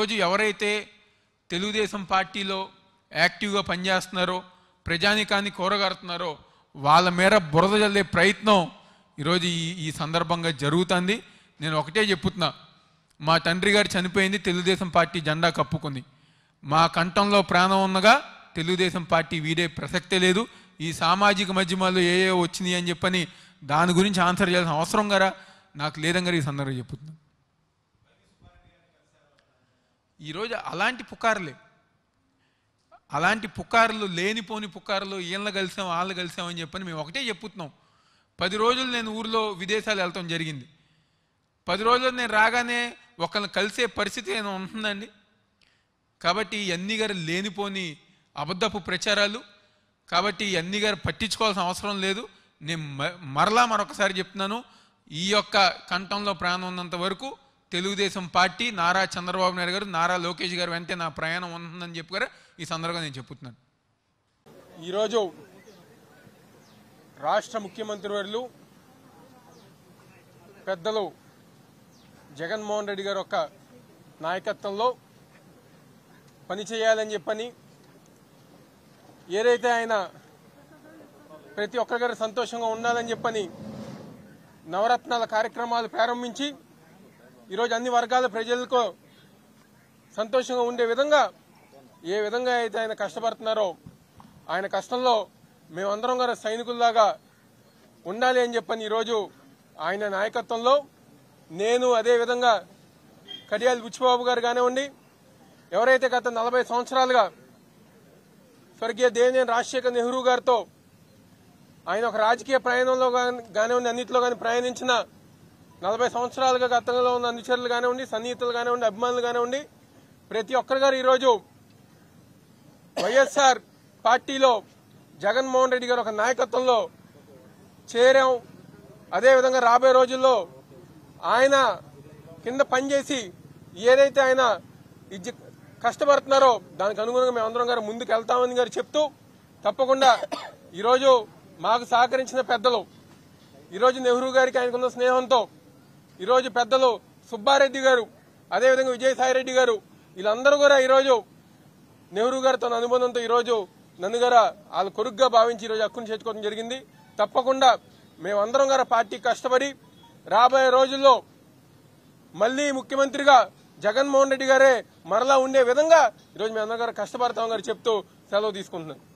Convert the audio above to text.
ఈరోజు ఎవరైతే తెలుగుదేశం పార్టీలో యాక్టివ్గా పనిచేస్తున్నారో ప్రజానికాన్ని కూరగడుతున్నారో వాళ్ళ మేర బురద జల్లే ప్రయత్నం ఈరోజు ఈ ఈ సందర్భంగా జరుగుతుంది నేను ఒకటే చెప్పుతున్నా మా తండ్రి గారు చనిపోయింది తెలుగుదేశం పార్టీ జెండా కప్పుకుంది మా కంఠంలో ప్రాణం ఉన్నగా తెలుగుదేశం పార్టీ వీడే ప్రసక్తే లేదు ఈ సామాజిక మాధ్యమాల్లో ఏ ఏ వచ్చినాయి అని చెప్పని దాని గురించి ఆన్సర్ చేయాల్సిన అవసరం గారా నాకు లేదని గారు ఈ సందర్భంగా చెప్పుతున్నాను ఈరోజు అలాంటి పుకార్లే అలాంటి పుకార్లు లేనిపోని పుకార్లు వీళ్ళని కలిసాం వాళ్ళు కలిసామని చెప్పని మేము ఒకటే చెప్పుతున్నాం పది రోజులు నేను ఊర్లో విదేశాలు వెళ్తాం జరిగింది పది రోజులు నేను రాగానే ఒకరిని కలిసే పరిస్థితి ఏమైనా ఉంటుందండి కాబట్టి ఇవన్నీ గారు లేనిపోని అబద్ధపు ప్రచారాలు కాబట్టి ఇవన్నీ గారు పట్టించుకోవాల్సిన అవసరం లేదు నేను మ- మరలా మరొకసారి చెప్తున్నాను ఈ యొక్క కంఠంలో ప్రాణం ఉన్నంత వరకు తెలుగుదేశం పార్టీ నారా చంద్రబాబు నాయుడు గారు నారా లోకేష్ గారు వెంటే నా ప్రయాణం ఉంటుందని చెప్పి గారు ఈ సందర్భంగా నేను చెప్తున్నాను ఈరోజు రాష్ట్ర ముఖ్యమంత్రి వర్యులు పెద్దలు జగన్మోహన్ రెడ్డి గారి యొక్క నాయకత్వంలో పనిచేయాలని చెప్పని ఏదైతే ఆయన ప్రతి ఒక్కరి గారు సంతోషంగా ఉండాలని చెప్పని నవరత్నాల కార్యక్రమాలు ప్రారంభించి ఈరోజు అన్ని వర్గాల ప్రజలకు సంతోషంగా ఉండే విధంగా ఏ విధంగా అయితే ఆయన కష్టపడుతున్నారో ఆయన కష్టంలో మేమందరం కూడా సైనికుల్లాగా ఉండాలి అని చెప్పని ఈరోజు ఆయన నాయకత్వంలో నేను అదే విధంగా కడియాలి బుచ్చిబాబు గారు కానివ్వండి ఎవరైతే గత నలభై సంవత్సరాలుగా స్వర్గీయ దేవినేని రాజశేఖర్ నెహ్రూ గారితో ఆయన ఒక రాజకీయ ప్రయాణంలో గాని- కానివ్వండి అన్నింటిలో కానీ ప్రయాణించిన నలభై సంవత్సరాలుగా గతంలో ఉన్న అనుచరులు కానివ్వండి సన్నిహితులు కానివ్వండి అభిమానులు కానివ్వండి ప్రతి ఒక్కరు గారు ఈరోజు వైఎస్ఆర్ పార్టీలో జగన్మోహన్ రెడ్డి గారు ఒక నాయకత్వంలో చేరాం అదేవిధంగా రాబోయే రోజుల్లో ఆయన కింద పనిచేసి ఏదైతే ఆయన ఇజ్జ కష్టపడుతున్నారో దానికి అనుగుణంగా మేమందరం గారు ముందుకు వెళ్తామని గారు చెప్తూ తప్పకుండా ఈరోజు మాకు సహకరించిన పెద్దలు ఈరోజు నెహ్రూ గారికి ఆయనకున్న స్నేహంతో ఈరోజు పెద్దలు సుబ్బారెడ్డి గారు అదేవిధంగా విజయసాయిరెడ్డి గారు వీళ్ళందరూ కూడా ఈరోజు నెహ్రూ గారు తన అనుబంధంతో ఈరోజు నన్ను గారు వాళ్ళ కొరుగ్గా భావించి ఈరోజు హక్కును చేర్చుకోవడం జరిగింది తప్పకుండా మేమందరం గారు పార్టీ కష్టపడి రాబోయే రోజుల్లో మళ్ళీ ముఖ్యమంత్రిగా జగన్మోహన్ రెడ్డి గారే మరలా ఉండే విధంగా ఈరోజు మేము అందరం గారు కష్టపడతాం గారు చెప్తూ సెలవు తీసుకుంటున్నాను